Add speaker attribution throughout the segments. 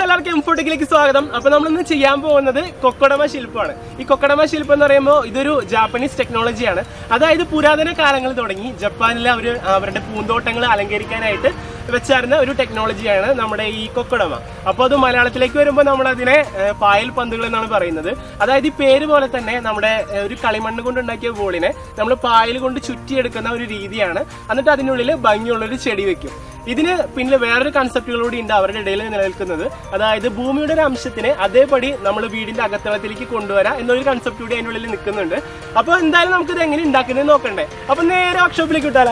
Speaker 1: എല്ലാവർക്കും എംഫോട്ടിക്കിലേക്ക് സ്വാഗതം അപ്പൊ നമ്മളിന്ന് ചെയ്യാൻ പോകുന്നത് കൊക്കടമ ശില്പമാണ് ഈ കൊക്കടമ ശില്പം എന്ന് പറയുമ്പോൾ ഇതൊരു ജാപ്പനീസ് ടെക്നോളജിയാണ് അതായത് പുരാതന കാലങ്ങൾ തുടങ്ങി ജപ്പാനിലെ അവർ അവരുടെ പൂന്തോട്ടങ്ങൾ അലങ്കരിക്കാനായിട്ട് വെച്ചായിരുന്ന ഒരു ടെക്നോളജിയാണ് നമ്മുടെ ഈ കൊക്കടമ അപ്പോൾ അത് മലയാളത്തിലേക്ക് വരുമ്പോൾ നമ്മൾ അതിനെ ഏഹ്, പായൽ പന്തുകൾ എന്നാണ് പറയുന്നത് അതായത് ഈ പേര് പോലെ തന്നെ നമ്മുടെ ഏഹ്, ഒരു കളിമണ്ണ് കൊണ്ട് ഉണ്ടാക്കിയ ബോളിനെ നമ്മൾ പായൽ കൊണ്ട് ചുറ്റിയെടുക്കുന്ന ഒരു രീതിയാണ് എന്നിട്ട് അതിനുള്ളിൽ ഭംഗിയുള്ളൊരു ചെടി വെക്കും ഇതിന് പിന്നിൽ വേറൊരു കൺസെപ്റ്റുകൾ കൂടി ഉണ്ട് അവരുടെ ഇടയിൽ നിലനിൽക്കുന്നത് അതായത് ഭൂമിയുടെ ഒരു അംശത്തിനെ അതേപടി നമ്മൾ വീടിന്റെ അകത്തളത്തിലേക്ക് കൊണ്ടുവരാം എന്നൊരു കൺസെപ്റ്റ് കൂടി അതിനുള്ളിൽ നിൽക്കുന്നുണ്ട് അപ്പോൾ എന്തായാലും നമുക്ക് ഇത് എങ്ങനെ ഉണ്ടാക്കുന്നത് നോക്കണ്ടേ അപ്പൊ നേരെ വർക്ക്ഷോപ്പിലേക്ക് വിട്ടാലോ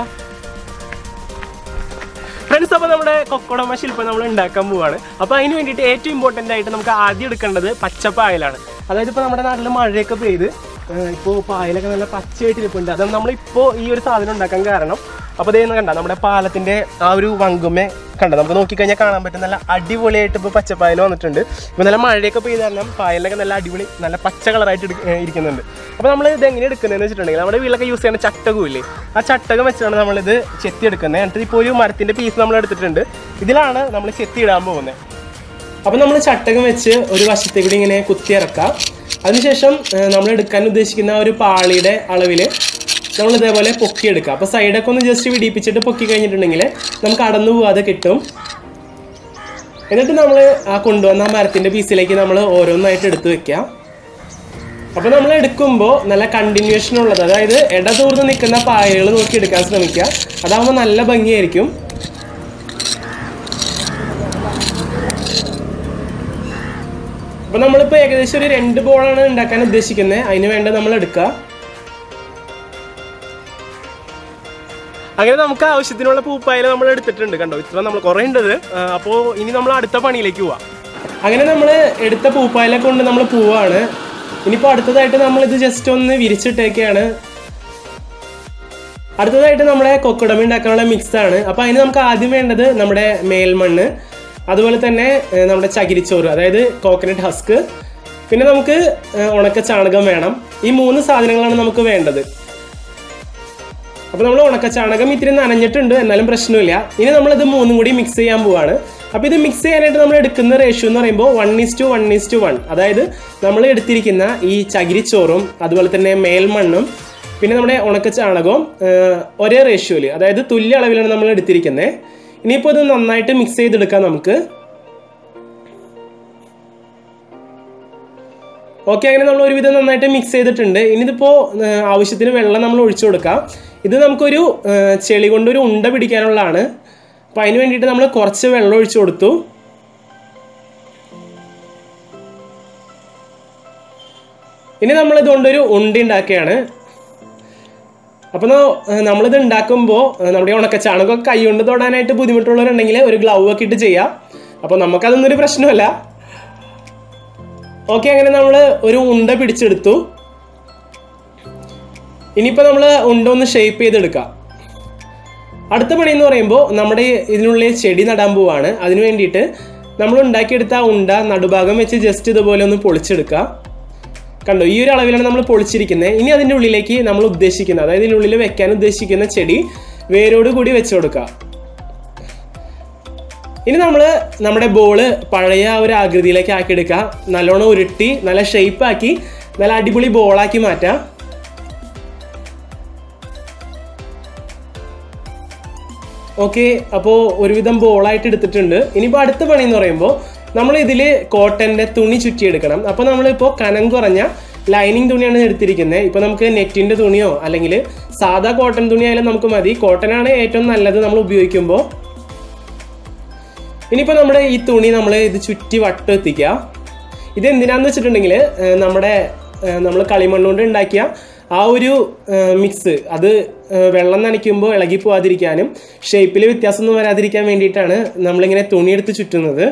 Speaker 1: ഫ്രണ്ട്സ് അപ്പോൾ നമ്മുടെ കൊക്കോടമ ശില്പം നമ്മൾ ഉണ്ടാക്കാൻ പോവാണ് അപ്പോൾ അതിന് വേണ്ടിയിട്ട് ഏറ്റവും ഇമ്പോർട്ടൻ്റ് ആയിട്ട് നമുക്ക് ആദ്യം എടുക്കേണ്ടത് പച്ചപ്പായലാണ് അതായത് ഇപ്പോൾ നമ്മുടെ നാട്ടിൽ മഴയൊക്കെ പെയ്ത് ഇപ്പോൾ പായലൊക്കെ നല്ല പച്ചയായിട്ട് ഇരിപ്പുണ്ട് അത് നമ്മളിപ്പോൾ ഈ ഒരു സാധനം ഉണ്ടാക്കാൻ കാരണം അപ്പോൾ ഇതേ കണ്ട നമ്മുടെ പാലത്തിൻ്റെ ആ ഒരു വങ്കുമേ കണ്ട നമുക്ക് നോക്കിക്കഴിഞ്ഞാൽ കാണാൻ പറ്റും നല്ല അടിപൊളിയായിട്ട് ഇപ്പോൾ പച്ചപ്പായൽ വന്നിട്ടുണ്ട് ഇപ്പോൾ നല്ല മഴയൊക്കെ പെയ്ത് കാരണം പായലിനൊക്കെ നല്ല അടിപൊളി നല്ല പച്ച കളറായിട്ട് എടുക്ക- ഏ, ഇരിക്കുന്നുണ്ട് അപ്പോൾ നമ്മൾ ഇത് എങ്ങനെ എടുക്കുന്നതെന്ന് വെച്ചിട്ടുണ്ടെങ്കിൽ നമ്മുടെ വീട്ടിലൊക്കെ യൂസ് ചെയ്യുന്ന ചട്ടകമില്ലേ ആ ചട്ടകം വെച്ചാണ് നമ്മളിത് ചെത്തി എടുക്കുന്നത് എന്നിട്ട് ഇപ്പോൾ ഒരു മരത്തിൻ്റെ പീസ് നമ്മൾ എടുത്തിട്ടുണ്ട് ഇതിലാണ് നമ്മൾ ചെത്തി ഇടാൻ പോകുന്നത് അപ്പോൾ നമ്മൾ ചട്ടകം വെച്ച് ഒരു വശത്തേക്ക് കൂടി ഇങ്ങനെ കുത്തി ഇറക്കാം അതിനുശേഷം ഏഹ്, നമ്മൾ എടുക്കാൻ ഉദ്ദേശിക്കുന്ന ആ ഒരു പാളിയുടെ അളവിൽ നമ്മൾ ഇതേപോലെ പൊക്കിയെടുക്കുക അപ്പോൾ സൈഡൊക്കെ ഒന്ന് ജസ്റ്റ് വിടിപ്പിച്ചിട്ട് പൊക്കി കഴിഞ്ഞിട്ടുണ്ടെങ്കിൽ നമുക്ക് അടന്നു പോവാതെ കിട്ടും എന്നിട്ട് നമ്മൾ ആ കൊണ്ടുവന്ന ആ മരത്തിൻ്റെ പീസിലേക്ക് നമ്മൾ ഓരോന്നായിട്ട് എടുത്ത് വെക്കാം അപ്പോൾ നമ്മൾ എടുക്കുമ്പോൾ നല്ല കണ്ടിന്യൂഷൻ ഉള്ളത് അതായത് ഇടതൂർന്ന് നിൽക്കുന്ന പായലുകൾ നോക്കി എടുക്കാൻ ശ്രമിക്കുക അതാകുമ്പോൾ നല്ല ഭംഗിയായിരിക്കും അപ്പൊ നമ്മളിപ്പോ ഏകദേശം ഒരു രണ്ട് ബോളാണ് ഉണ്ടാക്കാൻ ഉദ്ദേശിക്കുന്നത് അതിന് വേണ്ട നമ്മൾ എടുക്കുക അങ്ങനെ നമുക്ക് ആവശ്യത്തിനുള്ള പൂപ്പായൽ നമ്മൾ എടുത്തിട്ടുണ്ട് കണ്ടോ ഇത്ര നമ്മൾ കുറേ ഉണ്ടത് അപ്പോൾ ഇനി നമ്മൾ അടുത്ത പണിയിലേക്ക് പോവാം അങ്ങനെ നമ്മൾ എടുത്ത പൂപ്പായലെ കൊണ്ട് നമ്മൾ പോവാണ് ഇനിയിപ്പോൾ അടുത്തതായിട്ട് നമ്മൾ ഇത് ജസ്റ്റ് ഒന്ന് വിരിച്ചിട്ടേക്കാണ് അടുത്തതായിട്ട് നമ്മുടെ കൊക്കടമ ഉണ്ടാക്കാനുള്ള മിക്സ് ആണ് അപ്പോൾ അതിന് നമുക്ക് ആദ്യം വേണ്ടത് നമ്മുടെ മേൽമണ്ണ് അതുപോലെ തന്നെ ഏഹ്, നമ്മുടെ ചകിരിച്ചോറ് അതായത് കോക്കനട്ട് ഹസ്ക് പിന്നെ നമുക്ക് ഏഹ്, ഉണക്ക ചാണകം വേണം ഈ മൂന്ന് സാധനങ്ങളാണ് നമുക്ക് വേണ്ടത് അപ്പോൾ നമ്മൾ ഉണക്ക ചാണകം ഇത്തിരി നനഞ്ഞിട്ടുണ്ട് എന്നാലും പ്രശ്നമില്ല ഇനി നമ്മളിത് മൂന്നും കൂടി മിക്സ് ചെയ്യാൻ പോവാണ് അപ്പോൾ ഇത് മിക്സ് ചെയ്യാനായിട്ട് നമ്മൾ എടുക്കുന്ന റേഷ്യോ എന്ന് പറയുമ്പോൾ one is to one is to one അതായത് നമ്മൾ എടുത്തിരിക്കുന്ന ഈ ചകിരിച്ചോറും അതുപോലെ തന്നെ മേൽമണ്ണും പിന്നെ നമ്മുടെ ഉണക്ക ചാണകവും ഏഹ്, ഒരേ റേഷ്യോയിൽ അതായത് തുല്യ അളവിലാണ് നമ്മൾ എടുത്തിരിക്കുന്നത് ഇനിയിപ്പോൾ ഇത് നന്നായിട്ട് മിക്സ് ചെയ്തെടുക്കാം നമുക്ക് ഓക്കെ അങ്ങനെ നമ്മൾ ഒരുവിധം നന്നായിട്ട് മിക്സ് ചെയ്തിട്ടുണ്ട് ഇനിയിതിപ്പോൾ ആവശ്യത്തിന് വെള്ളം നമ്മൾ ഒഴിച്ചു കൊടുക്കാം ഇത് നമുക്കൊരു ഏഹ്, ചെളി കൊണ്ടൊരു ഉണ്ട പിടിക്കാനുള്ളതാണ് അപ്പം അതിന് വേണ്ടിയിട്ട് നമ്മൾ കുറച്ച് വെള്ളം ഒഴിച്ചു കൊടുത്തു ഇനി നമ്മൾ ഇതുകൊണ്ടൊരു ഉണ്ട ഉണ്ടാക്കുകയാണ് അപ്പോൾ നമ്മളിത് ഉണ്ടാക്കുമ്പോൾ നമ്മുടെ ഈ ഉണക്ക ചാണകമൊക്കെ കൈ കൊണ്ട് തൊടാനായിട്ട് ബുദ്ധിമുട്ടുള്ളവരുണ്ടെങ്കിൽ ഒരു ഗ്ലൗ ഒക്കെ ഇട്ട് ചെയ്യാം അപ്പോൾ നമുക്കതൊന്നും ഒരു പ്രശ്നമല്ല ഓക്കെ അങ്ങനെ നമ്മൾ ഒരു ഉണ്ട പിടിച്ചെടുത്തു ഇനിയിപ്പോൾ നമ്മൾ ഉണ്ട ഒന്ന് ഷേപ്പ് ചെയ്തെടുക്കാം അടുത്ത പണി എന്ന് പറയുമ്പോൾ നമ്മുടെ ഇതിനുള്ളിൽ ചെടി നടാൻ പോവാണ് അതിന് വേണ്ടിയിട്ട് നമ്മൾ ഉണ്ടാക്കിയെടുത്ത ആ ഉണ്ട നടുഭാഗം വെച്ച് ജസ്റ്റ് ഇതുപോലെ ഒന്ന് പൊളിച്ചെടുക്കുക കണ്ടോ ഈ ഒരു അളവിലാണ് നമ്മൾ പൊളിച്ചിരിക്കുന്നത് ഇനി അതിൻ്റെ ഉള്ളിലേക്ക് നമ്മൾ ഉദ്ദേശിക്കുന്ന അതായത് ഇതിൻ്റെ ഉള്ളിൽ വെക്കാൻ ഉദ്ദേശിക്കുന്ന ചെടി വേരോട് കൂടി വെച്ച് കൊടുക്കുക ഇനി നമ്മൾ നമ്മുടെ ബോള് പഴയ ആ ഒരു ആകൃതിയിലേക്ക് ആക്കിയെടുക്കുക നല്ലോണം ഉരുട്ടി നല്ല ഷേപ്പ് ആക്കി നല്ല അടിപൊളി ബോളാക്കി മാറ്റാം ഓക്കെ അപ്പോൾ ഒരുവിധം ബോളായിട്ട് എടുത്തിട്ടുണ്ട് ഇനിയിപ്പോൾ അടുത്ത പണി എന്ന് പറയുമ്പോൾ നമ്മൾ ഇതിൽ കോട്ടൻ്റെ തുണി ചുറ്റിയെടുക്കണം അപ്പോൾ നമ്മളിപ്പോൾ കനം കുറഞ്ഞ ലൈനിങ് തുണിയാണ് എടുത്തിരിക്കുന്നത് ഇപ്പോൾ നമുക്ക് നെറ്റിൻ്റെ തുണിയോ അല്ലെങ്കിൽ സാധാ കോട്ടൺ തുണി ആയാലും നമുക്ക് മതി കോട്ടനാണ് ഏറ്റവും നല്ലത് നമ്മൾ ഉപയോഗിക്കുമ്പോൾ ഇനിയിപ്പോൾ നമ്മുടെ ഈ തുണി നമ്മൾ ഇത് ചുറ്റി വട്ടം എത്തിക്കുക ഇത് എന്തിനാന്ന് വെച്ചിട്ടുണ്ടെങ്കിൽ ഏഹ്, നമ്മുടെ നമ്മൾ കളിമണ്ണ് കൊണ്ട് ഉണ്ടാക്കിയ ആ ഒരു മിക്സ് അത് ഏഹ്, വെള്ളം നനയ്ക്കുമ്പോൾ ഇളകി പോവാതിരിക്കാനും ഷേപ്പിൽ വ്യത്യാസമൊന്നും വരാതിരിക്കാൻ വേണ്ടിയിട്ടാണ് നമ്മളിങ്ങനെ തുണിയെടുത്ത് ചുറ്റുന്നത്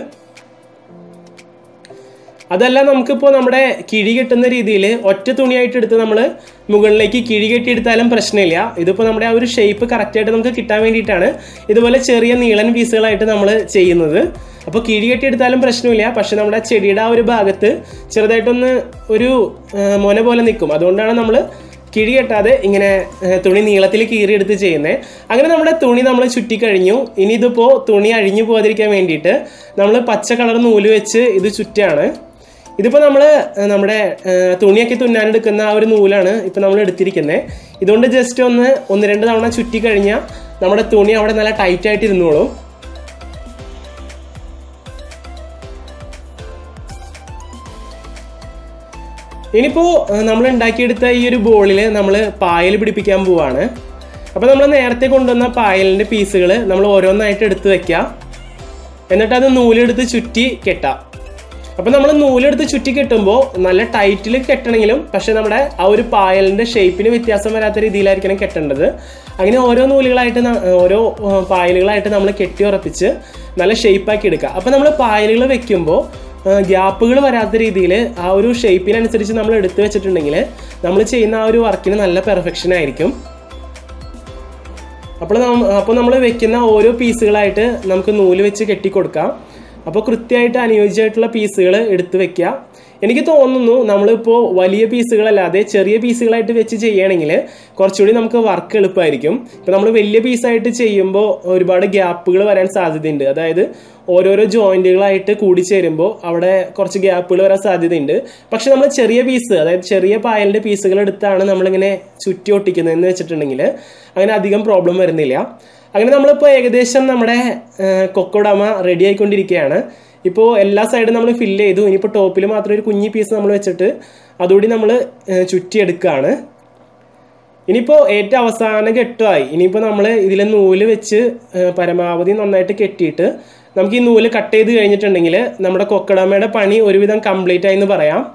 Speaker 1: അതല്ല നമുക്കിപ്പോൾ നമ്മുടെ കിഴി കെട്ടുന്ന രീതിയിൽ ഒറ്റ തുണിയായിട്ട് എടുത്ത് നമ്മൾ മുകളിലേക്ക് കിഴി കെട്ടിയെടുത്താലും പ്രശ്നമില്ല ഇതിപ്പോൾ നമ്മുടെ ആ ഒരു ഷേപ്പ് കറക്റ്റായിട്ട് നമുക്ക് കിട്ടാൻ വേണ്ടിയിട്ടാണ് ഇതുപോലെ ചെറിയ നീളൻ പീസുകളായിട്ട് നമ്മൾ ചെയ്യുന്നത് അപ്പോൾ കിഴി കെട്ടിയെടുത്താലും പ്രശ്നമില്ല പക്ഷെ നമ്മുടെ ചെടിയുടെ ആ ഒരു ഭാഗത്ത് ചെറുതായിട്ടൊന്ന് ഒരു ആ, മൊന പോലെ നിൽക്കും അതുകൊണ്ടാണ് നമ്മൾ കിഴി കെട്ടാതെ ഇങ്ങനെ ഏഹ്, തുണി നീളത്തിൽ കീറിയെടുത്ത് ചെയ്യുന്നത് അങ്ങനെ നമ്മുടെ തുണി നമ്മൾ ചുറ്റി കഴിഞ്ഞു ഇനി ഇതിപ്പോൾ തുണി അഴിഞ്ഞു പോകാതിരിക്കാൻ വേണ്ടിയിട്ട് നമ്മൾ പച്ച കളർ നൂല് വെച്ച് ഇത് ചുറ്റാണ് ഇതിപ്പോൾ നമ്മൾ നമ്മുടെ ഏഹ്, തുണിയൊക്കെ തുന്നാനെടുക്കുന്ന ആ ഒരു നൂലാണ് ഇപ്പോൾ നമ്മൾ എടുത്തിരിക്കുന്നത് ഇതുകൊണ്ട് ജസ്റ്റ് ഒന്ന് ഒന്ന് രണ്ട് തവണ ചുറ്റി കഴിഞ്ഞാൽ നമ്മുടെ തുണി അവിടെ നല്ല ടൈറ്റ് ആയിട്ട് ഇരുന്നോളും ഇനിയിപ്പോൾ നമ്മൾ ഉണ്ടാക്കിയെടുത്ത ഈ ഒരു ബോളിൽ നമ്മൾ പായൽ പിടിപ്പിക്കാൻ പോവാണ് അപ്പോൾ നമ്മൾ നേരത്തെ കൊണ്ടുവന്ന പായലിൻ്റെ പീസുകൾ നമ്മൾ ഓരോന്നായിട്ട് എടുത്ത് വെക്കാം എന്നിട്ട് അത് നൂലെടുത്ത് ചുറ്റി കെട്ടാം അപ്പോൾ നമ്മൾ നൂലെടുത്ത് ചുറ്റി കെട്ടുമ്പോൾ നല്ല ടൈറ്റിൽ കെട്ടണമെങ്കിലും പക്ഷെ നമ്മുടെ ആ ഒരു പായലിൻ്റെ ഷേപ്പിന് വ്യത്യാസം വരാത്ത രീതിയിലായിരിക്കണം കെട്ടേണ്ടത് അങ്ങനെ ഓരോ നൂലുകളായിട്ട് ന- ഓരോ ആ, പായലുകളായിട്ട് നമ്മൾ കെട്ടി ഉറപ്പിച്ച് നല്ല ഷേപ്പാക്കി എടുക്കുക അപ്പോൾ നമ്മൾ പായലുകൾ വെക്കുമ്പോൾ ഗ്യാപ്പുകൾ വരാത്ത രീതിയിൽ ആ ഒരു ഷേപ്പിനനുസരിച്ച് നമ്മൾ എടുത്തു വെച്ചിട്ടുണ്ടെങ്കിൽ നമ്മൾ ചെയ്യുന്ന ആ ഒരു വർക്കിന് നല്ല പെർഫെക്ഷൻ ആയിരിക്കും അപ്പോൾ അപ്പോൾ നമ്മൾ വെക്കുന്ന ഓരോ പീസുകളായിട്ട് നമുക്ക് നൂല് വെച്ച് കെട്ടിക്കൊടുക്കാം അപ്പോൾ കൃത്യമായിട്ട് അനുയോജ്യമായിട്ടുള്ള പീസുകൾ എടുത്ത് വെക്കുക എനിക്ക് തോന്നുന്നു നമ്മളിപ്പോൾ വലിയ പീസുകളല്ലാതെ ചെറിയ പീസുകളായിട്ട് വെച്ച് ചെയ്യുകയാണെങ്കിൽ കുറച്ചുകൂടി നമുക്ക് വർക്ക് എളുപ്പമായിരിക്കും ഇപ്പോൾ നമ്മൾ വലിയ പീസായിട്ട് ചെയ്യുമ്പോൾ ഒരുപാട് ഗ്യാപ്പുകൾ വരാൻ സാധ്യതയുണ്ട് അതായത് ഓരോരോ ജോയിന്റുകളായിട്ട് കൂടിച്ചേരുമ്പോൾ അവിടെ കുറച്ച് ഗ്യാപ്പുകൾ വരാൻ സാധ്യതയുണ്ട് പക്ഷെ നമ്മൾ ചെറിയ പീസ് അതായത് ചെറിയ പായലിൻ്റെ പീസുകൾ എടുത്താണ് നമ്മളിങ്ങനെ ചുറ്റി ഒട്ടിക്കുന്നതെന്ന് വെച്ചിട്ടുണ്ടെങ്കിൽ അങ്ങനെ അധികം പ്രോബ്ലം വരുന്നില്ല അങ്ങനെ നമ്മളിപ്പോൾ ഏകദേശം നമ്മുടെ കൊക്കോഡാമ റെഡി ആയിക്കൊണ്ടിരിക്കുകയാണ് ഇപ്പോൾ എല്ലാ സൈഡും നമ്മൾ ഫില്ല് ചെയ്തു ഇനിയിപ്പോൾ ടോപ്പിൽ മാത്രം ഒരു കുഞ്ഞി പീസ് നമ്മൾ വെച്ചിട്ട് അതുകൂടി നമ്മൾ ചുറ്റിയെടുക്കുകയാണ് ഇനിയിപ്പോൾ ഏറ്റവും അവസാന ഘട്ടമായി ഇനിയിപ്പോൾ നമ്മൾ ഇതിൽ നൂല് വെച്ച് ഏഹ്, പരമാവധി നന്നായിട്ട് കെട്ടിയിട്ട് നമുക്ക് ഈ നൂല് കട്ട് ചെയ്ത് കഴിഞ്ഞിട്ടുണ്ടെങ്കിൽ നമ്മുടെ കൊക്കടമ്മയുടെ പണി ഒരുവിധം കംപ്ലീറ്റ് ആയി എന്ന് പറയാം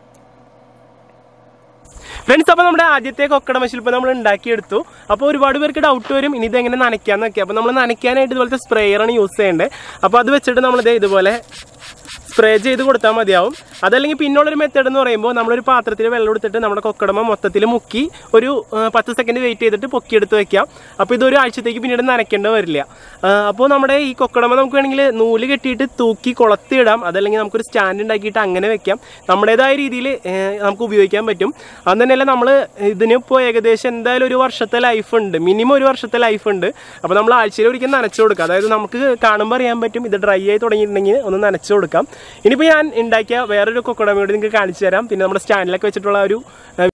Speaker 1: ഫ്രണ്ട്സ് അപ്പോൾ നമ്മുടെ ആദ്യത്തെ കൊക്കട ശില്പം നമ്മൾ ഉണ്ടാക്കിയെടുത്തു അപ്പോൾ ഒരുപാട് പേർക്ക് ഡൗട്ട് വരും ഇനി ഇതെങ്ങനെ നനയ്ക്കാന്നൊക്കെ അപ്പോൾ നമ്മൾ നനയ്ക്കാനായിട്ട് ഇതുപോലത്തെ സ്പ്രേയറാണ് യൂസ് ചെയ്യേണ്ടത് അപ്പോൾ അത് വെച്ചിട്ട് നമ്മളിത് ഇതുപോലെ സ്പ്രേ ചെയ്ത് കൊടുത്താൽ മതിയാവും അതല്ലെങ്കിൽ പിന്നുള്ളൊരു മെത്തേഡ് എന്ന് പറയുമ്പോൾ നമ്മളൊരു പാത്രത്തിൽ വെള്ളം എടുത്തിട്ട് നമ്മുടെ കൊക്കടമ മൊത്തത്തിൽ മുക്കി ഒരു ആ, പത്ത് സെക്കൻഡ് വെയിറ്റ് ചെയ്തിട്ട് പൊക്കിയെടുത്ത് വെക്കാം അപ്പോൾ ഇതൊരു ആഴ്ചത്തേക്ക് പിന്നീട് നനയ്ക്കേണ്ട വരില്ല ആ, അപ്പോൾ നമ്മുടെ ഈ കൊക്കടമ നമുക്ക് വേണമെങ്കിൽ നൂല് കെട്ടിയിട്ട് തൂക്കി കൊളത്തിയിടാം അതല്ലെങ്കിൽ നമുക്കൊരു സ്റ്റാൻഡ് ഉണ്ടാക്കിയിട്ട് അങ്ങനെ വെക്കാം നമ്മുടേതായ രീതിയിൽ നമുക്ക് ഉപയോഗിക്കാൻ പറ്റും അത് തന്നെയല്ല നമ്മൾ ഇതിനിപ്പോൾ ഏകദേശം എന്തായാലും ഒരു വർഷത്തെ ലൈഫ് ഉണ്ട് മിനിമം ഒരു വർഷത്തെ ലൈഫ് ഉണ്ട് അപ്പോൾ നമ്മൾ ആഴ്ചയിൽ ഒരിക്കൽ നനച്ചു കൊടുക്കാം അതായത് നമുക്ക് കാണുമ്പോൾ അറിയാൻ പറ്റും ഇത് ഡ്രൈ ആയി തുടങ്ങിയിട്ടുണ്ടെങ്കിൽ ഒന്ന് നനച്ചു കൊടുക്കാം ഇനിയിപ്പോൾ ഞാൻ ഉണ്ടാക്കിയ വേറൊരു കൊക്കോടമ കൂടി നിങ്ങൾക്ക് കാണിച്ചു തരാം പിന്നെ നമ്മുടെ സ്റ്റാൻഡിലൊക്കെ വെച്ചിട്ടുള്ള ഒരു ആ,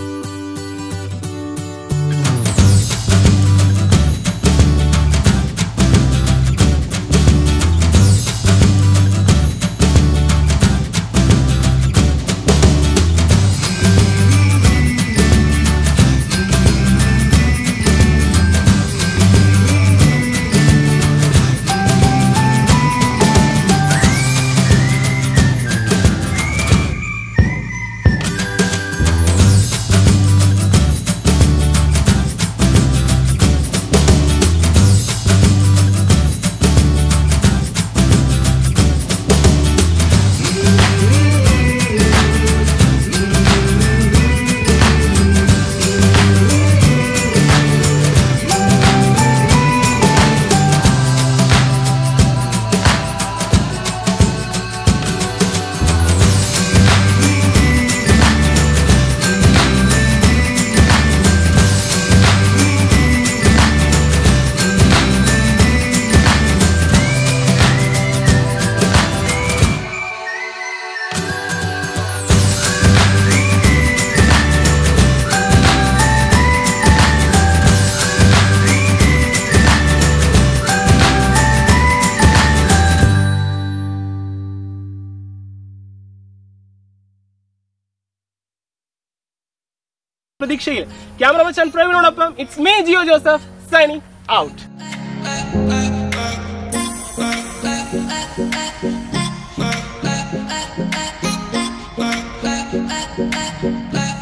Speaker 1: പ്രതീക്ഷയിൽ ക്യാമറമാൻ ചൻപ്രവിനോടൊപ്പം it's me Jio Joseph signing out
Speaker 2: Bye.